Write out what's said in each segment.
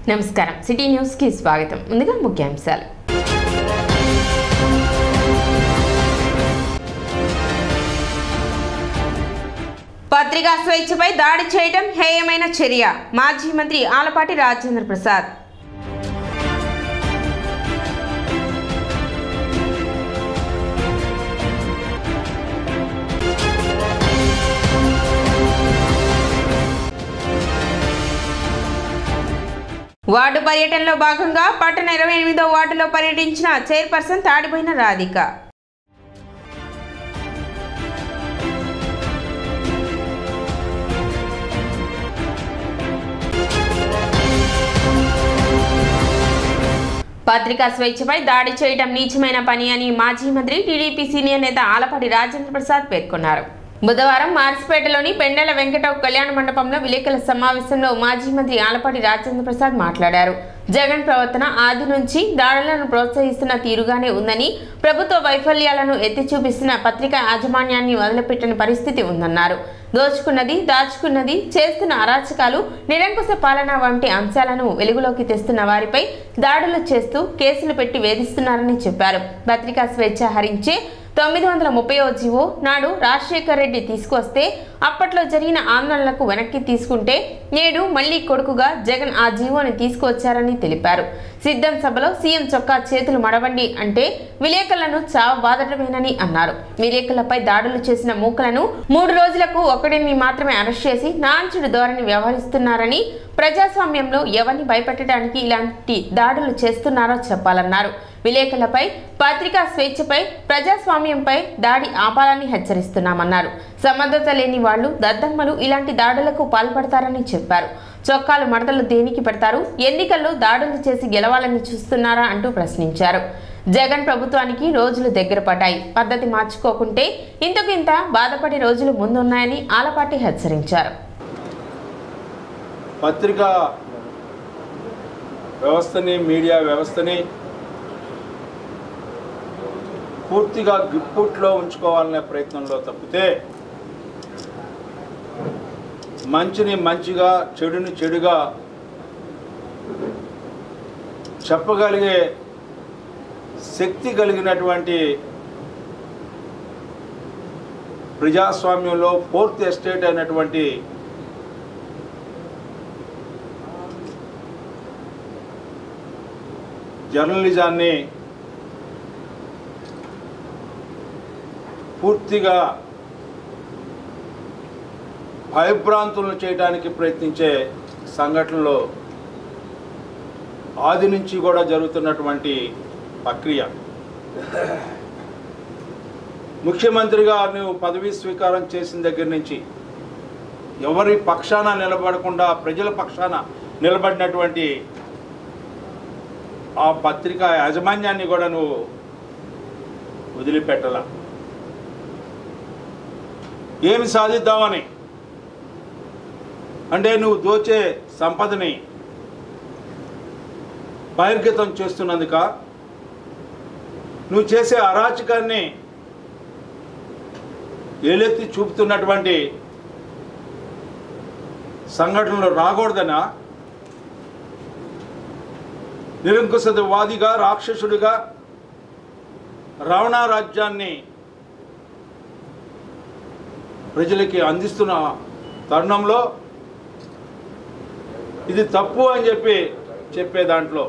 నమస్కారం city news కి స్వాగతం ముందుగా ముఖ్యాంశాలు పత్రికా స్వేచ్ఛపై దాడి చేయడం హేయమైన చర్య మాజీ మంత్రి ఆలపాటి రాజేంద్ర ప్రసాద్ వార్డు పర్యటనలో భాగంగా పట్టణ ఇరవై ఎనిమిదో వార్డులో పర్యటించిన చైర్పర్సన్ తాడిపోయిన రాధిక పత్రికా స్వేచ్ఛపై దాడి చేయడం నీచమైన పని అని మాజీ మంత్రి టీడీపీ సీనియర్ నేత ఆలపాటి రాజేంద్ర ప్రసాద్ పేర్కొన్నారు బుధవారం మార్చిపేటలోని పెండెల వెంకటరావు కళ్యాణ మండపంలో విలేకరుల సమావేశంలో మాజీ మంత్రి ఆలపాటి రాజేంద్ర ప్రసాద్ మాట్లాడారు జగన్ ప్రవర్తన ఆది నుంచి దాడులను ప్రోత్సహిస్తున్న తీరుగానే ఉందని ప్రభుత్వ వైఫల్యాలను ఎత్తి చూపిస్తున్న పత్రికా యాజమాన్యాన్ని వదిలిపెట్టని పరిస్థితి ఉందన్నారు దోచుకున్నది దాచుకున్నది చేస్తున్న అరాచకాలు నిరంకుశ పాలన వంటి అంశాలను వెలుగులోకి తెస్తున్న వారిపై దాడులు చేస్తూ కేసులు పెట్టి వేధిస్తున్నారని చెప్పారు పత్రికా స్వేచ్ఛ హరించే తొమ్మిది వందల ముప్పైవ జీవో నాడు రాజశేఖర్ రెడ్డి తీసుకొస్తే అప్పట్లో జరిగిన ఆందోళనలకు వెనక్కి తీసుకుంటే నేడు మళ్లీ కొడుకుగా జగన్ ఆ జీవోని తీసుకువచ్చారని తెలిపారు సిద్ధం సభలో సీఎం చొక్కా చేతులు మడవండి అంటే విలేకరులను చావ బాధటమేనని అన్నారు విలేకరులపై దాడులు చేసిన మూకలను మూడు రోజులకు ఒకడిని మాత్రమే అరెస్ట్ చేసి నాంచుడు ధోరణి వ్యవహరిస్తున్నారని ప్రజాస్వామ్యంలో ఎవరిని భయపెట్టడానికి ఇలాంటి దాడులు చేస్తున్నారో చెప్పాలన్నారు విలేకరులపై పత్రికా స్వేచ్ఛపై ప్రజాస్వామ్యంపై దాడి ఆపాలని హెచ్చరిస్తున్నామన్నారు సమర్థత లేని వాళ్ళు దద్దమ్మలు ఇలాంటి దాడులకు పాల్పడతారని చెప్పారు చొక్కాలు మడతలు దేనికి పెడతారు ఎన్నికల్లో దాడులు చేసి గెలవాలని చూస్తున్నారా అంటూ ప్రశ్నించారు జగన్ ప్రభుత్వానికి రోజులు దగ్గర పడ్డాయి పద్ధతి మార్చుకోకుంటే ఇంతకు ఇంత బాధపడే రోజులు ముందున్నాయని ఆలపాటి హెచ్చరించారు పత్రికా వ్యవస్థని మీడియా వ్యవస్థని పూర్తిగా గిప్పుట్లో ఉంచుకోవాలనే ప్రయత్నంలో తప్పితే మంచిని మంచిగా చెడుని చెడుగా చెప్పగలిగే శక్తి కలిగినటువంటి ప్రజాస్వామ్యంలో ఫోర్త్ ఎస్టేట్ అయినటువంటి జర్నలిజాన్ని పూర్తిగా భయభ్రాంతులను చేయడానికి ప్రయత్నించే సంఘటనలో ఆది నుంచి కూడా జరుగుతున్నటువంటి ప్రక్రియ ముఖ్యమంత్రిగా నువ్వు పదవీ స్వీకారం చేసిన దగ్గర నుంచి ఎవరి పక్షాన నిలబడకుండా ప్రజల పక్షాన నిలబడినటువంటి ఆ పత్రికా యాజమాన్యాన్ని కూడా నువ్వు వదిలిపెట్టాల ఏమి సాధిద్దామని అంటే నువ్వు దోచే సంపదని బహిర్గతం చేస్తున్నందుక నువ్వు చేసే అరాచకాన్ని ఏలెత్తి చూపుతున్నటువంటి సంఘటనలు రాకూడదనా నిరంకుశవాదిగా రాక్షసుడిగా రావణ రాజ్యాన్ని ప్రజలకి అందిస్తున్న తరుణంలో ఇది తప్పు అని చెప్పి చెప్పే దాంట్లో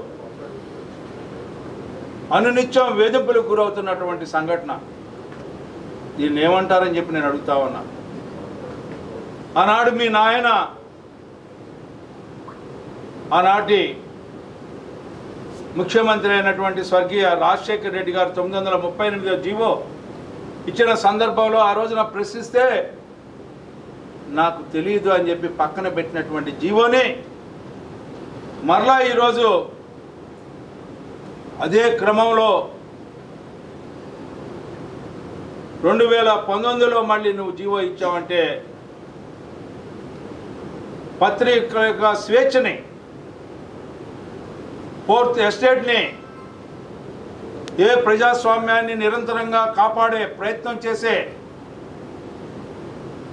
అనునిత్యం వేధింపులకు గురవుతున్నటువంటి సంఘటన దీన్ని ఏమంటారని చెప్పి నేను అడుగుతా ఉన్నా ఆనాడు మీ నాయన ఆనాటి ముఖ్యమంత్రి అయినటువంటి స్వర్గీయ రాజశేఖర్ రెడ్డి గారు తొమ్మిది వందల ముప్పై ఎనిమిదో జీవో ఇచ్చిన సందర్భంలో ఆ రోజున ప్రశ్నిస్తే నాకు తెలియదు అని చెప్పి పక్కన పెట్టినటువంటి జీవోని మరలా ఈరోజు అదే క్రమంలో రెండు వేల పంతొమ్మిదిలో మళ్ళీ నువ్వు జీవో ఇచ్చావంటే పత్రిక యొక్క స్వేచ్ఛని ఫోర్త్ ఎస్టేట్ని ఏ ప్రజాస్వామ్యాన్ని నిరంతరంగా కాపాడే ప్రయత్నం చేసే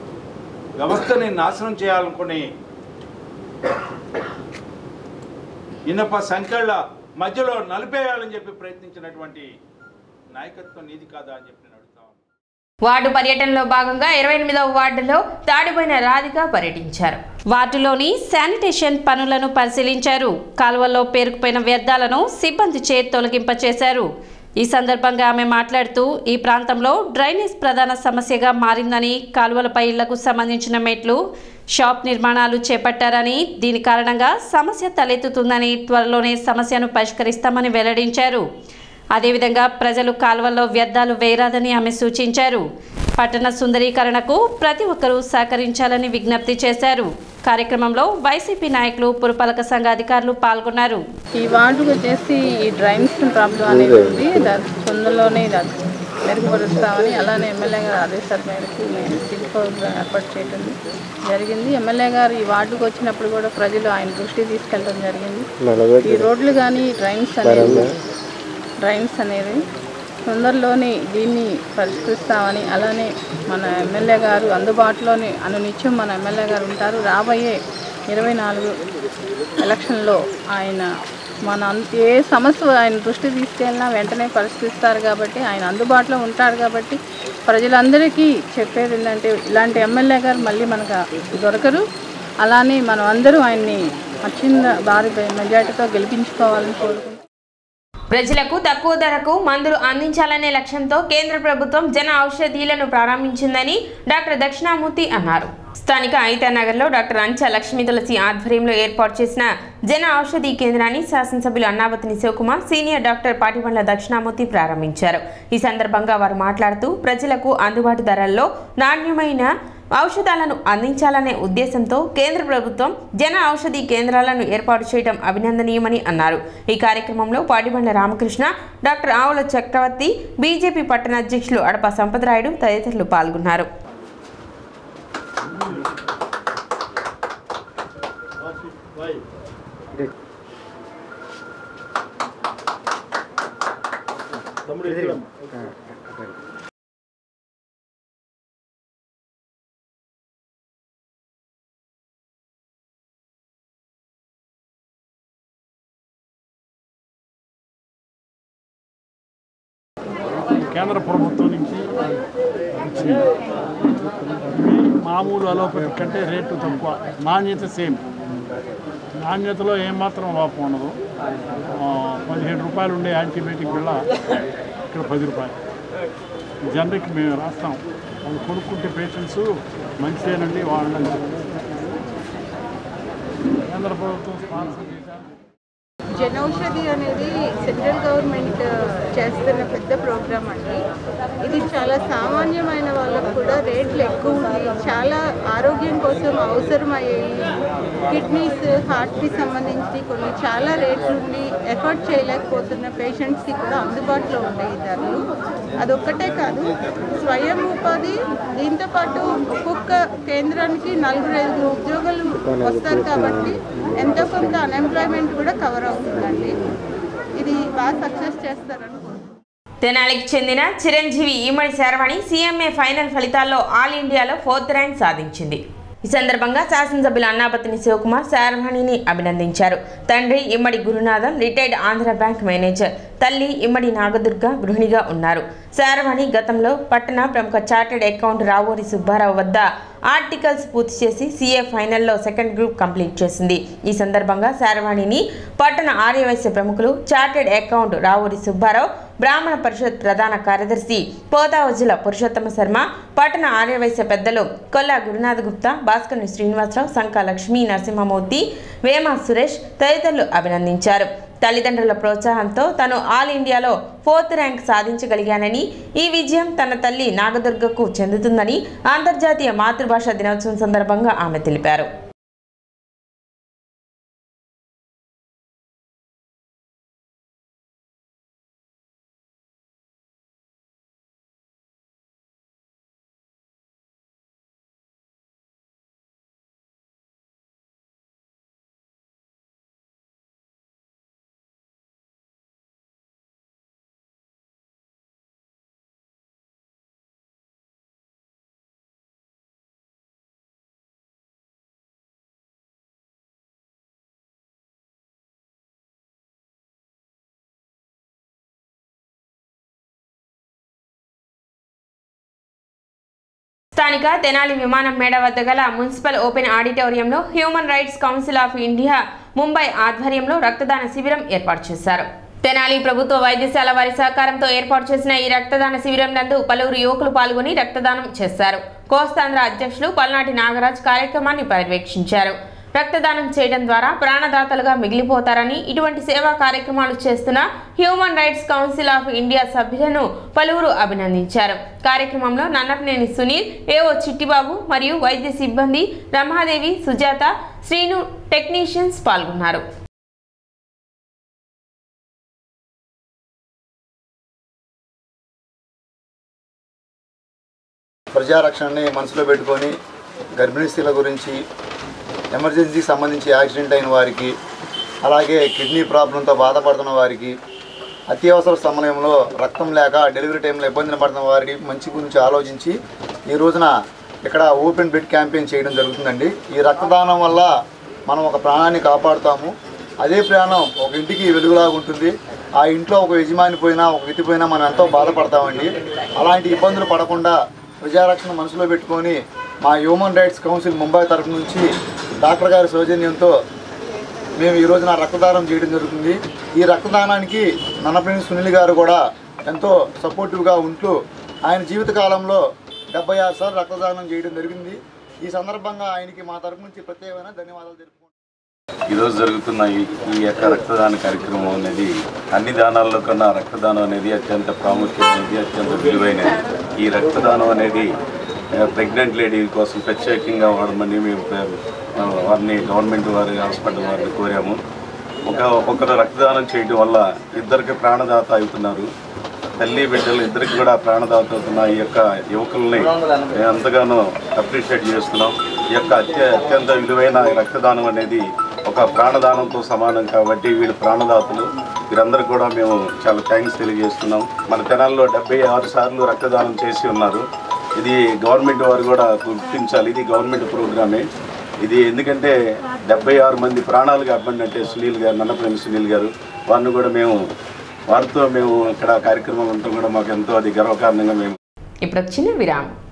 వ్యవస్థని నాశనం చేయాలనుకుని ఇనప సంఖ్యల మధ్యలో నలిపేయాలని చెప్పి ప్రయత్నించినటువంటి నాయకత్వం నీది కాదా అని చెప్పి నేను అడుగుతా ఉన్నాను. వార్డు పర్యటనలో భాగంగా ఇరవై ఎనిమిదవ వార్డులో తాడిపోయిన రాధిక పర్యటించారు వార్డులోని శానిటేషన్ పనులను పరిశీలించారు కాలువల్లో పేరుకుపోయిన వ్యర్థాలను సిబ్బంది చే తొలగింపచేశారు ఈ సందర్భంగా ఆమె మాట్లాడుతూ ఈ ప్రాంతంలో డ్రైనేజ్ ప్రధాన సమస్యగా మారిందని కాలువలపై ఇళ్లకు సంబంధించిన మెట్లు షాప్ నిర్మాణాలు చేపట్టారని దీని కారణంగా సమస్య తలెత్తుతుందని త్వరలోనే సమస్యను పరిష్కరిస్తామని వెల్లడించారు అదేవిధంగా ప్రజలు కాలువల్లో వ్యర్థాలు వేయరాదని ఆమె సూచించారు పట్టణ సుందరీకరణకు ప్రతి ఒక్కరూ సహకరించాలని విజ్ఞప్తి చేశారు కార్యక్రమంలో వైసీపీ నాయకులు పురపాలక సంఘ అధికారులు పాల్గొన్నారు ఈ వార్డుకు వచ్చేసి ఈ డ్రైన్స్ ప్రాబ్లం అనేది ఉంది దాని తొందరలోనే దాన్ని మెరుగుపరుస్తామని అలానే ఎమ్మెల్యే గారు ఆదేశాల మేరకు మేము సిల్ ప్రోగ్రాం ఏర్పాటు చేయడం జరిగింది ఎమ్మెల్యే గారు ఈ వార్డుకు వచ్చినప్పుడు కూడా ప్రజలు ఆయన దృష్టికి తీసుకెళ్ళడం జరిగింది ఈ రోడ్లు కానీ డ్రైన్స్ అనేది డ్రైన్స్ అనేది తొందరలోనే దీన్ని పరిష్కరిస్తామని అలానే మన ఎమ్మెల్యే గారు అందుబాటులోనే అనునిత్యం మన ఎమ్మెల్యే గారు ఉంటారు రాబోయే ఇరవై నాలుగు ఎలక్షన్లో ఆయన మన అన్- ఏ సమస్య ఆయన దృష్టి తీసుకెళ్ళినా వెంటనే పరిష్కరిస్తారు కాబట్టి ఆయన అందుబాటులో ఉంటారు కాబట్టి ప్రజలందరికీ చెప్పేది ఏంటంటే ఇలాంటి ఎమ్మెల్యే గారు మళ్ళీ మనకు దొరకరు అలానే మనం అందరూ ఆయన్ని అత్యంత భారీ మెజార్టీతో గెలిపించుకోవాలని కోరుకుంటున్నాం ప్రజలకు తక్కువ ధరకు మందులు అందించాలనే లక్ష్యంతో కేంద్ర ప్రభుత్వం జన ఔషధీలను ప్రారంభించిందని డాక్టర్ దక్షిణామూర్తి అన్నారు స్థానిక ఐతానగర్లో డాక్టర్ అంచ లక్ష్మీ తులసి ఆధ్వర్యంలో ఏర్పాటు చేసిన జన ఔషధి కేంద్రాన్ని శాసనసభ్యులు అన్నావతిని శివకుమార్ సీనియర్ డాక్టర్ పాటిబండ్ల దక్షిణామూర్తి ప్రారంభించారు ఈ సందర్భంగా వారు మాట్లాడుతూ ప్రజలకు అందుబాటు ధరల్లో నాణ్యమైన ఔషధాలను అందించాలనే ఉద్దేశంతో కేంద్ర ప్రభుత్వం జన ఔషధి కేంద్రాలను ఏర్పాటు చేయడం అభినందనీయమని అన్నారు ఈ కార్యక్రమంలో పాటిబండ్ల రామకృష్ణ డాక్టర్ ఆవుల చక్రవర్తి బీజేపీ పట్టణ అధ్యక్షులు అడప సంపతరాయుడు తదితరులు పాల్గొన్నారు కేంద్ర ప్రభుత్వం నుంచి వచ్చింది ఇవి మామూలు అలోపతి కంటే రేటు తక్కువ నాణ్యత సేమ్ నాణ్యతలో ఏమాత్రం లోపం ఉండదు ఆ, పదిహేడు రూపాయలు ఉండే యాంటీబయాటిక్ బిళ్ళ ఇక్కడ పది రూపాయలు జనరిక్ మేము రాస్తాం అది కొనుక్కుంటే పేషెంట్స్ మంచిదేనండి వాడండి కేంద్ర ప్రభుత్వం స్పాన్సర్ చేశారు జనౌషధి అనేది సెంట్రల్ గవర్నమెంట్ చేస్తున్న పెద్ద ప్రోగ్రామ్ అండి ఇది చాలా సామాన్యమైన వాళ్ళకు కూడా రేట్లు ఎక్కువ ఉంది చాలా ఆరోగ్యం కోసం అవసరమయ్యేవి కిడ్నీస్ హార్ట్కి సంబంధించి కొన్ని చాలా రేట్లు ఉండి ఎఫర్ట్ చేయలేకపోతున్న పేషెంట్స్కి కూడా అందుబాటులో ఉంటాయి ఈ ధరలు అదొక్కటే కాదు స్వయం ఉపాధి దీంతో పాటు ఒక్కొక్క కేంద్రానికి నలుగురు ఐదుగురు ఉద్యోగులు వస్తారు కాబట్టి ఎంతో కొంత అన్ఎంప్లాయ్మెంట్ కూడా కవర్ అవుతుందండి ఇది బాగా సక్సెస్ చేస్తారని కోరుకుంటున్నాను. తెనాలికి చెందిన చిరంజీవి ఈమడి శరవణి సీఎంఏ ఫైనల్ ఫలితాల్లో ఆల్ ఇండియాలో ఫోర్త్ ర్యాంక్ సాధించింది ఈ సందర్భంగా శాసనసభ్యులు అన్నాపతిని శివకుమార్ శారవణిని అభినందించారు తండ్రి Immadi Gurunatham retired Andhra bank manager తల్లి ఇమ్మడి నాగదుర్గ గృహిణిగా ఉన్నారు శారవణి గతంలో పట్టణ ప్రముఖ చార్టెడ్ అకౌంట్ రావూరి సుబ్బారావు వద్ద ఆర్టికల్స్ పూర్తి చేసి సీఏ ఫైనల్లో సెకండ్ గ్రూప్ కంప్లీట్ చేసింది ఈ సందర్భంగా శారవాణిని పట్టణ ఆర్యవైశ్య ప్రముఖులు చార్టెడ్ అకౌంట్ రావూరి సుబ్బారావు బ్రాహ్మణ పరిషత్ ప్రధాన కార్యదర్శి పోతావజుల పురుషోత్తమ శర్మ పట్టణ ఆర్యవైశ్య పెద్దలు కొల్లా గురునాథ్ గుప్తా భాస్కర్ శ్రీనివాసరావు సంక లక్ష్మీ నరసింహమూర్తి వేమ సురేష్ తదితరులు అభినందించారు తల్లిదండ్రుల ప్రోత్సాహంతో తను ఆల్ ఇండియాలో ఫోర్త్ ర్యాంక్ సాధించగలిగానని ఈ విజయం తన తల్లి నాగదుర్గకు చెందుతుందని అంతర్జాతీయ మాతృభాషా దినోత్సవం సందర్భంగా ఆమె తెలిపారు స్థానిక తెనాలి విమానం మేడ వద్ద గల మున్సిపల్ ఓపెన్ ఆడిటోరియంలో human rights council of India Mumbai ఆధ్వర్యంలో రక్తదాన శిబిరం ఏర్పాటు చేశారు తెనాలి ప్రభుత్వ వైద్యశాల వారి సహకారంతో ఏర్పాటు చేసిన ఈ రక్తదాన శిబిరం నందు పలువురు యువకులు పాల్గొని రక్తదానం చేశారు కోస్తాంధ్ర అధ్యక్షులు పల్నాటి నాగరాజ్ కార్యక్రమాన్ని పర్యవేక్షించారు రక్తదానం చేయడం ద్వారా ప్రాణదాతలుగా మిగిలిపోతారని ఇటువంటి సేవా కార్యక్రమాలు చేస్తున్న human rights council of India సభ్యులను పలువురు అభినందించారు కార్యక్రమంలో నన్నపనేని సునీల్ ఏఓ చిట్టిబాబు మరియు వైద్య సిబ్బంది రమాదేవి సుజాత శ్రీను టెక్నీషియన్స్ పాల్గొన్నారు ప్రజారక్షణని మనసులో పెట్టుకొని గర్భిణీ స్త్రీల గురించి ఎమర్జెన్సీకి సంబంధించి యాక్సిడెంట్ అయిన వారికి అలాగే కిడ్నీ ప్రాబ్లంతో బాధపడుతున్న వారికి అత్యవసర సమయంలో రక్తం లేక డెలివరీ టైంలో ఇబ్బందిని పడుతున్న వారికి మంచి గురించి ఆలోచించి ఈ రోజున ఇక్కడ ఓపెన్ బెడ్ క్యాంపెయిన్ చేయడం జరుగుతుందండి ఈ రక్తదానం వల్ల మనం ఒక ప్రాణాన్ని కాపాడుతాము అదే ప్రాణం ఒక ఇంటికి వెలుగులాగా ఉంటుంది ఆ ఇంట్లో ఒక యజమాని పోయినా ఒక వ్యక్తి పోయినా మనం ఎంతో బాధపడతామండి అలాంటి ఇబ్బందులు పడకుండా ప్రజారక్షణ మనసులో పెట్టుకొని మా హ్యూమన్ రైట్స్ కౌన్సిల్ ముంబై తరఫు నుంచి డాక్టర్ గారి సౌజన్యంతో మేము ఈ రోజున రక్తదానం చేయడం జరుగుతుంది ఈ రక్తదానానికి నన్నపనేని సునీల్ గారు కూడా ఎంతో సపోర్టివ్గా ఉంటూ ఆయన జీవితకాలంలో డెబ్బై ఆరు సార్లు రక్తదానం చేయడం జరిగింది ఈ సందర్భంగా ఆయనకి మా తరపు నుంచి ప్రత్యేకమైన ధన్యవాదాలు తెలుపుకుంటున్నాను ఈరోజు జరుగుతున్న ఈ ఈ యొక్క రక్తదాన కార్యక్రమం అనేది అన్ని దానాల్లో కన్నా రక్తదానం అనేది అత్యంత ప్రాముఖ్యమైనది అత్యంత విలువైనది ఈ రక్తదానం అనేది ప్రెగ్నెంట్ లేడీ కోసం ప్రత్యేకంగా వాడమని మేము ఆ, వారిని గవర్నమెంట్ వారి హాస్పిటల్ వారిని కోరాము ఒక ఒకరు రక్తదానం చేయడం వల్ల ఇద్దరికి ప్రాణదాత అవుతున్నారు తల్లి బిడ్డలు ఇద్దరికి కూడా ప్రాణదాత అవుతున్న ఈ యొక్క యువకుల్ని మేము ఎంతగానో అప్రిషియేట్ చేస్తున్నాం ఈ యొక్క అత్య అత్యంత విలువైన ఈ రక్తదానం అనేది ఒక ప్రాణదానంతో సమానం కాబట్టి వీళ్ళు ప్రాణదాతలు వీరందరికీ కూడా మేము చాలా థ్యాంక్స్ తెలియజేస్తున్నాం మన తెనాల్లో డెబ్బై ఆరు సార్లు రక్తదానం చేసి ఉన్నారు ఇది గవర్నమెంట్ వారు కూడా గుర్తించాలి ఇది గవర్నమెంట్ ప్రోగ్రామే ఇది ఎందుకంటే డెబ్బై ఆరు మంది ప్రాణాలు కాపాడినట్టే సునీల్ గారు నన్నపనేని సునీల్ గారు వారిని కూడా మేము వారితో మేము ఇక్కడ కార్యక్రమం ఉండటం కూడా మాకు ఎంతో అది గర్వకారణంగా మేము ఇప్పుడు ఒక చిన్న విరామం